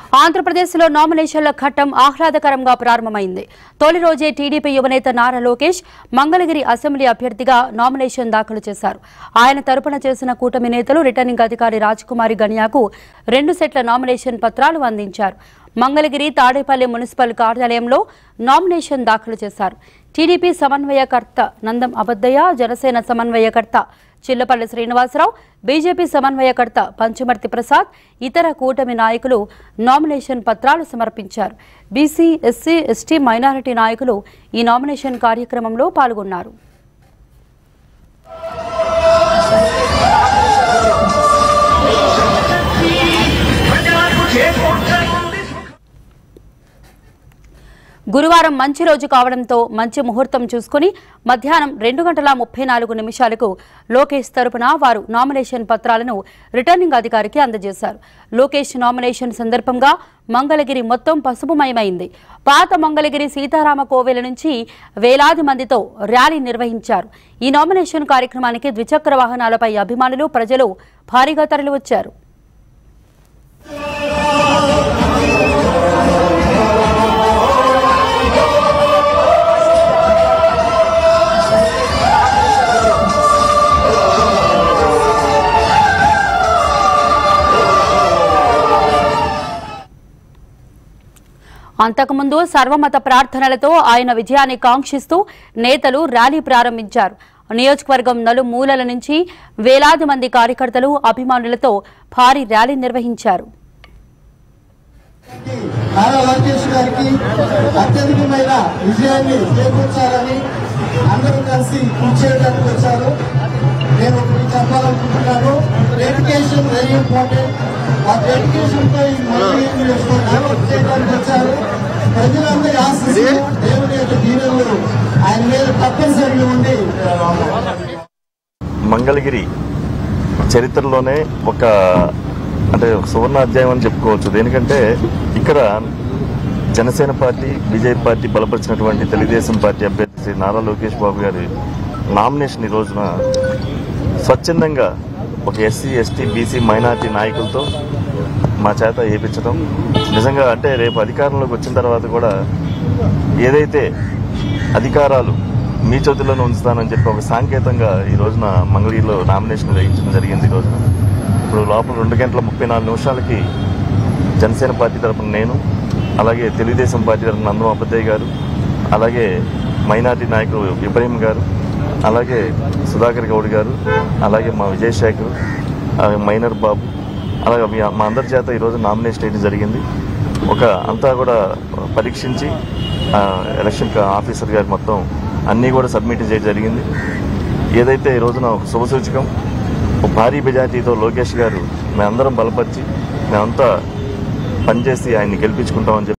ఆంధ్రప్రదేశ్లో నామినేషన్ల ఘట్టం ఆహ్లాదకరంగా ప్రారంభమైంది తొలి రోజే టీడీపీ యువనేత నారా లోకేష్ మంగళగిరి అసెంబ్లీ అభ్యర్థిగా నామినేషన్ దాఖలు చేశారు ఆయన తరపున చేసిన కూటమి నేతలు రిటర్నింగ్ అధికారి రాజ్కుమారి గనియాకు రెండు సెట్ల నామినేషన్ పత్రాలు అందించారు మంగళగిరి తాడేపల్లి మున్సిపల్ కార్యాలయంలో నామినేషన్ దాఖలు చేశారు టీడీపీ సమన్వయకర్త నందం అబద్దయ్య జనసేన సమన్వయకర్త చిల్లపల్లి శ్రీనివాసరావు బీజేపీ సమన్వయకర్త పంచమర్తి ప్రసాద్ ఇతర కూటమి నాయకులు నామినేషన్ పత్రాలు సమర్పించారు బీసీ ఎస్సీ ఎస్టీ మైనారిటీ నాయకులు ఈ నామినేషన్ కార్యక్రమంలో పాల్గొన్నారు గురువారం మంచి రోజు కావడంతో మంచి ముహూర్తం చూసుకుని మధ్యాహ్నం రెండు గంటల ముప్పై నాలుగు నిమిషాలకు లోకేష్ తరపున వారు నామినేషన్ పత్రాలను రిటర్నింగ్ అధికారికి అందజేశారు లోకేష్ నామినేషన్ సందర్భంగా మంగళగిరి మొత్తం పసుపుమయమైంది పాత మంగళగిరి సీతారామ కోవెల నుంచి వేలాది మందితో ర్యాలీ నిర్వహించారు ఈ నామినేషన్ కార్యక్రమానికి ద్విచక్ర వాహనాలపై అభిమానులు ప్రజలు భారీగా తరలివచ్చారు అంతకుముందు సర్వమత ప్రార్థనలతో ఆయన విజయాన్ని కాంక్షిస్తూ నేతలు ర్యాలీ ప్రారంభించారు నియోజకవర్గం నలుమూలల నుంచి వేలాది మంది కార్యకర్తలు అభిమానులతో భారీ ర్యాలీ నిర్వహించారు నారా లోకేష్ గారికి అత్యధికమైన విజయాన్ని చేకూర్చాలని అందరూ కలిసి కృషి చేయడానికి వచ్చారు నేను ఒకటి చెప్పాలనుకుంటున్నాను డెడికేషన్ వెరీ ఇంపార్టెంట్ ఆ డెడికేషన్ తో ఈ మళ్ళీ డెవలప్ చేయడానికి వచ్చారు ప్రజలందరి ఆశీస్సులు దేవుని యొక్క దీవెనలు ఆయన మీద తప్పనిసరిగా ఉండి మంగళగిరి చరిత్రలోనే ఒక అంటే ఒక సువర్ణ అధ్యాయం అని చెప్పుకోవచ్చు దేనికంటే ఇక్కడ జనసేన పార్టీ బీజేపీ పార్టీ బలపరిచినటువంటి తెలుగుదేశం పార్టీ అభ్యర్థి శ్రీ నారా లోకేష్ బాబు గారి నామినేషన్ ఈ రోజున స్వచ్ఛందంగా ఒక ఎస్సీ ఎస్టీ బీసీ మైనార్టీ నాయకులతో మా చేత వేయించడం నిజంగా అంటే రేపు అధికారంలోకి వచ్చిన తర్వాత కూడా ఏదైతే అధికారాలు మీ చేతుల్లోనే ఉంచుతానని చెప్పి ఒక సాంకేతంగా ఈ రోజున మంగళగిరిలో నామినేషన్ వేయించడం జరిగింది ఈ రోజున ఇప్పుడు లోపల రెండు గంటల ముప్పై నాలుగు నిమిషాలకి జనసేన పార్టీ తరపున నేను అలాగే తెలుగుదేశం పార్టీ తరపున నందం అబద్దయ్య గారు అలాగే మైనార్టీ నాయకులు ఇబ్రహీం గారు అలాగే సుధాకర్ గౌడ్ గారు అలాగే మా విజయశేఖర్ అలాగే మైనర్ బాబు అలాగే మీ- మా అందరి చేత ఈరోజు నామినేషన్ వేయడం జరిగింది ఒక అంతా కూడా పరీక్షించి ఆ, ఎలక్షన్ క- ఆఫీసర్ గారు మొత్తం అన్నీ కూడా సబ్మిట్ చేయడం జరిగింది ఏదైతే ఈ రోజున ఒక శుభసూచకం ఒక భారీ మెజార్టీతో లోకేష్ గారు మేమందరం బలపరిచి మేమంతా పనిచేసి ఆయన్ని గెలిపించుకుంటామని చెప్పి